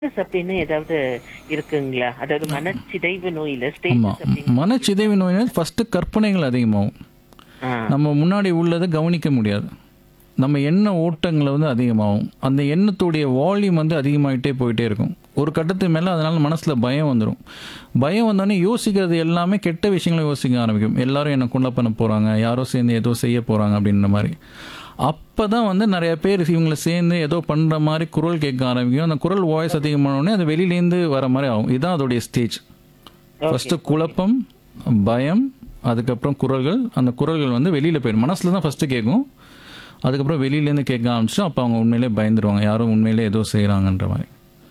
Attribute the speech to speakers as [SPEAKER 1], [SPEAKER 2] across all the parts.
[SPEAKER 1] Status அப்படின்னு ஏதாவது இருக்குங்களா அதாவது மனச்சிதைவு நோயில
[SPEAKER 2] ஆமாம்
[SPEAKER 1] ஸ்டேட்டஸ் அப்படின்னு
[SPEAKER 2] மனச்சிதைவு நோயினால் ஃபஸ்ட்டு கற்பனைகள் அதிகமாகும்
[SPEAKER 1] ஆ,
[SPEAKER 2] நம்ம முன்னாடி உள்ளதை கவனிக்க முடியாது நம்ம எண்ண ஓட்டங்களை வந்து அதிகமாகும் அந்த எண்ணத்துடைய வால்யூம் வந்து அதிகமாகிட்டே போயிட்டே இருக்கும் ஒரு கட்டத்துக்கு மேலே அதனால மனசில் பயம் வந்துடும் பயம் வந்தோடனே யோசிக்கிறது எல்லாமே கெட்ட விஷயங்களை யோசிக்க ஆரம்பிக்கும் எல்லாரும் என்னை கொலை பண்ண போகிறாங்க யாரோ சேர்ந்து ஏதோ செய்ய போகிறாங்க அப்படின்ற மாதிரி அப்போ தான் வந்து நிறைய பேர் இவங்களை சேர்ந்து ஏதோ பண்ணுற மாதிரி குரல் கேட்க ஆரம்பிக்கும் அந்த குரல் வாய்ஸ் அதிகமானோடனே அது வெளியிலேருந்து வர மாதிரி ஆகும் இதுதான் அதோடைய ஸ்டேஜ் ஃபஸ்ட்டு குழப்பம் பயம் அதுக்கப்புறம் குரல்கள் அந்த குரல்கள் வந்து வெளியில் போயிடும் மனசில் தான் ஃபஸ்ட்டு கேட்கும் அதுக்கப்புறம் வெளியிலேருந்து கேட்க ஆரம்பிச்சிடும் அப்போ அவங்க உண்மையிலே பயந்துருவாங்க யாரும் உண்மையிலே ஏதோ செய்கிறாங்கன்ற மாதிரி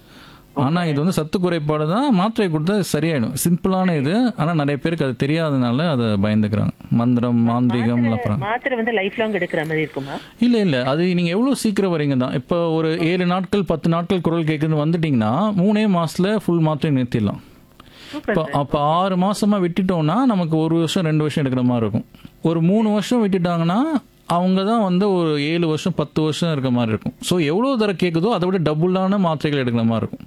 [SPEAKER 2] ஆனால் இது வந்து சத்து குறைபாடு தான் மாத்திரை கொடுத்தா அது சரியாயிடும் சிம்பிளான இது ஆனால் நிறைய பேருக்கு அது தெரியாதனால அதை பயந்துக்கிறாங்க மந்திரம் மாந்திரிகம் அப்புறம்
[SPEAKER 1] மாத்திரை வந்து லைஃப் லாங் எடுக்கிற மாதிரி இருக்குமா
[SPEAKER 2] இல்லை இல்லை அது நீங்கள் எவ்வளோ சீக்கிரம் வரீங்க தான் இப்போ ஒரு ஏழு நாட்கள் பத்து நாட்கள் குரல் கேட்குறது வந்துட்டிங்கன்னா மூணே மாசத்துல ஃபுல் மாத்திரை நிறுத்திடலாம்
[SPEAKER 1] சூப்பர்
[SPEAKER 2] இப்போ அப்போ ஆறு மாசமா விட்டுட்டோம்னா நமக்கு ஒரு வருஷம் ரெண்டு வருஷம் எடுக்கிற மாதிரி இருக்கும் ஒரு மூணு வருஷம் விட்டுட்டாங்கன்னா அவங்க தான் வந்து ஒரு ஏழு வருஷம் பத்து வருஷம் இருக்க மாதிரி இருக்கும் ஸோ எவ்வளோ தர கேட்குதோ அதை விட டபுளான மாத்திரைகள் எடுக்கிற மாதிரி இருக்கும்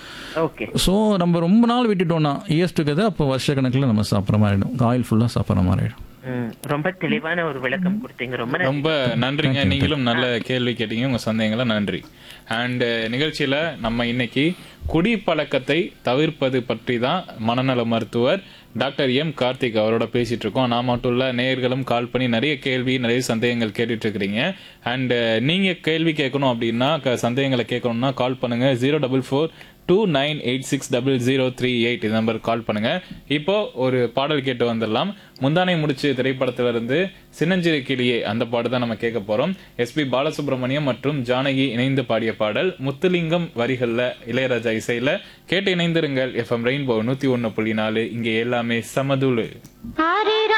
[SPEAKER 1] ஓகே
[SPEAKER 2] ஸோ நம்ம ரொம்ப நாள் விட்டுட்டோம்னா இயர்ஸ் டுகெதர் அப்போ வருஷ கணக்கில் நம்ம சாப்பிட்ற மாதிரி ஆகிடும் ஆயில் ஃபுல்லாக சாப்பிட்ற மாதிரி ஆகிடும்
[SPEAKER 1] ம், ரொம்ப தெளிவான ஒரு விளக்கம் கொடுத்தீங்க ரொம்ப நன்றி.
[SPEAKER 3] ரொம்ப நன்றிங்க நீங்களும் நல்ல கேள்வி கேட்டீங்க உங்க சந்தேகங்களை நன்றி அண்ட் நிகழ்ச்சியில நம்ம இன்னைக்கு குடிப்பழக்கத்தை தவிர்ப்பது பற்றி தான் மனநல மருத்துவர் டாக்டர் எம் கார்த்திக் அவரோட பேசிட்டு இருக்கோம் நான் மட்டும் இல்ல நேயர்களும் கால் பண்ணி நிறைய கேள்வி நிறைய சந்தேகங்கள் கேட்டுட்டு இருக்கிறீங்க அண்ட் நீங்க கேள்வி கேட்கணும் அப்படின்னா க- சந்தேகங்களை கேட்கணும்னா கால் பண்ணுங்க zero double four two nine eight six double zero three eight இந்த நம்பருக்கு கால் பண்ணுங்க இப்போ ஒரு பாடல் கேட்டு வந்துடலாம் முந்தானை முடிச்சு திரைப்படத்துல இருந்து சின்னஞ்சிறு கிளியே அந்த பாடு தான் நம்ம கேட்க போறோம் எஸ்பி பாலசுப்ரமணியம் மற்றும் ஜானகி இணைந்து பாடிய பாடல் முத்துலிங்கம் வரிகள்ல இளையராஜா இசையில கேட்டு இணைந்திருங்கள் எஃப்எம் ரெயின்போ நூத்தி ஒன்னு புள்ளி நாலு இங்கே எல்லாமே சமதுளு
[SPEAKER 4] ஆரிரா